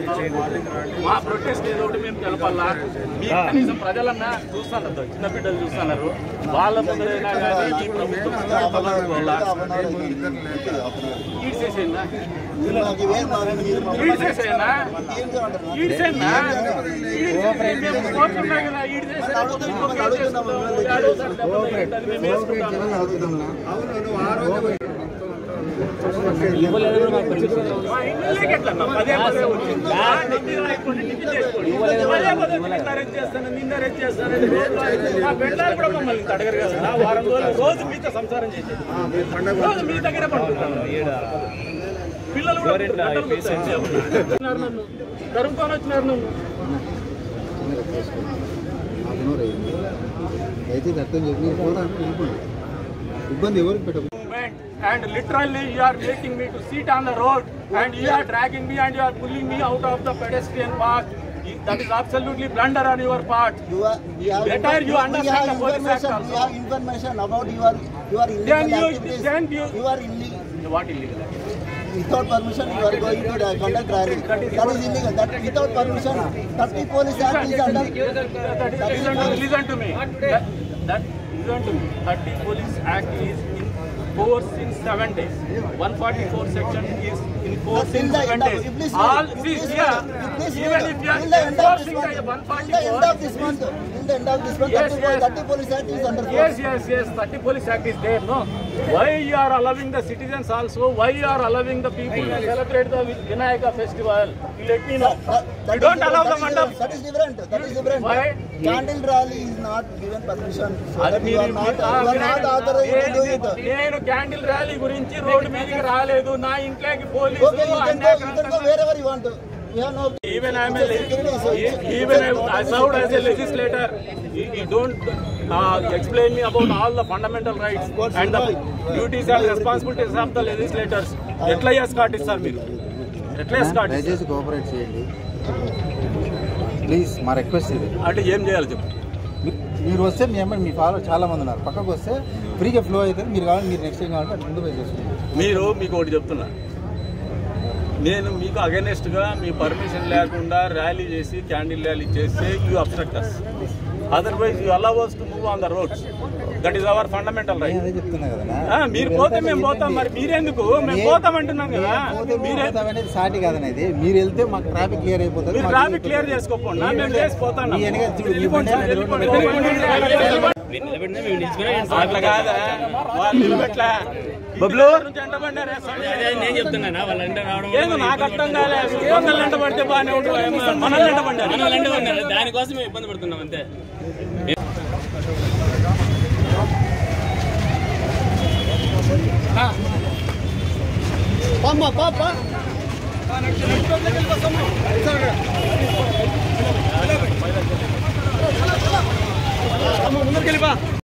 మా ప్రొటెస్ట్ ఏదో ఒకటి మేము తెలపాలా మీ కనీసం ప్రజలన్నా చూస్తున్నారు చిన్న బిడ్డలు చూస్తున్నారు వాళ్ళ ముందరైనా కానీ ఈ ప్రభుత్వం తలెత్తుకోవాలా? ఈడ్చేసేయండి. ఈడ్చేసేయనా? ఈడ్చేయనా? ఈడ్చేసేయండి. మేము కోరుతున్నాం కదా, ఈడ్చేసేయకపోతే ఇంకో కేసు వేసుకుంటాం. ఏడోసారి దెబ్బ తగిలింది, అది మేము వేసుకుంటాం. మా ఇళ్ళకి ఎట్లా అన్నా? పదే పదే వచ్చింది. ఆ, నిన్ను రాయకుండా నిన్ను చేసుకోండి. పదే పదే నిన్ను అరెస్ట్ చేస్తాను, నిన్ను అరెస్ట్ చేస్తాను అని రోజు మా పెళ్ళాలు కూడా మమ్మల్ని ఇంత అడగరు కదా నా వారం రోజులు రోజు మీతో సంసారం చేసేది రోజు మీ దగ్గర పడుకుంటాను పిల్లలు కూడా గంటలు కూర్చొని వచ్చినారు నన్ను తరుముకొని వచ్చినారు నన్ను అయితే అర్థం చేసి మీరు పోరా అంటే వెళ్ళిపోండి. ఇబ్బంది ఎవరికి పెట్టదు movement and literally you are making me to sit on the road and you are dragging me and you are pulling me out of the pedestrian path. That is absolutely blunder on your part. You are, you have, Better you we understand have the police act information, also. we have information about your, your illegal Then you- activities. then you- you are illegal. What illegal? Without permission, you are going to uh, conduct rally. That is illegal. That without permission, 30 police act is under. That is, listen, to, listen to me. That, that listen to me. 30 Police Act is in force in seven days. 144 section is in force in Till the seven end of, days. you please All wait, you see please here. wait, you please Even wait. if you are Till the end of this enforcing month, the till the end of this 144, month, till the end of this month, Yes, 30, yes. 30 police act is under Yes, force. yes, yes. 30 Police Act is there, no? Why you are allowing the citizens also? Why you are allowing the people to celebrate the Vinayaka festival? Let me know. That- that You is don't different. allow That the is mandap. different. That is different. That is different. Why? Candle rally is not given permission. So అది that you are మీరు- not, ఆ, you are not వినండి. authorized to do it. నేను- నేను candle rally గురించి road మీదకి రాలేదు నా ఇంట్లోకి police Okay, you can go, you can go wherever you want to. We have no. Even I am a It's a security, so it's- even I, I served as a legislator. You, you don't uh, explain me about all the fundamental rights and the duties and responsibilities of the legislators. ఎట్లా escort ఇస్తారు మీరు ఎట్లా escort దయచేసి cooperate చేయండి please మా request ఇది అంటే ఏం చేయాలి చెప్పు మీ- మీరు వస్తే మీ అమ్మాయి మీ ఫాలో చాలా మంది ఉన్నారు పక్కకు వస్తే ఫ్రీగా ఫ్లో అవుతుంది మీరు కావాలి మీరు నెక్స్ట్ టైం కావాలంటే అటు ముందు పోయి చేసుకోండి మీరు మీకు ఒకటి చెప్తున్నా నేను మీకు అగెనెస్ట్ గా మీ పర్మిషన్ లేకుండా ర్యాలీ చేసి క్యాండిల్ ర్యాలీ చేస్తే you obstruct us otherwise you allow us to move on the roads that is our fundamental నేను రైట్ అదే చెప్తున్నా కదా మీరు పోతే మేము పోతాం మరి మీరెందుకు మేము పోతాం అంటున్నాం కదా మీరే అనేది సాటి కాదనేది మీరు వెళ్తే మాకు ట్రాఫిక్ క్లియర్ అయిపోతుంది మీరు మాకు ట్రాఫిక్ క్లియర్ చేసుకోకుండా మేము చేసి పోతాం మీ వెనక చూడు, మీ వెళ్ళిపోండి సార్, బండి వెళ్ళిపోండి, రోడ్డు వెళ్ళిపోండి. అట్లా కాదా వాళ్ళు నిలబెట్లా బబ్లు నుంచి ఎంటబడ్డారే నేను చెప్తున్నా వాళ్ళంటే రావడం ఏదో నాకు అర్థం కాలేదు దొంగలు ఎంటబడితే బాగానే ఉంటుంది మనల్ని ఎంటబడ్డారు మనల్ని అంటే దానికోసం మేము ఇబ్బంది పడుతున్నాం అంతే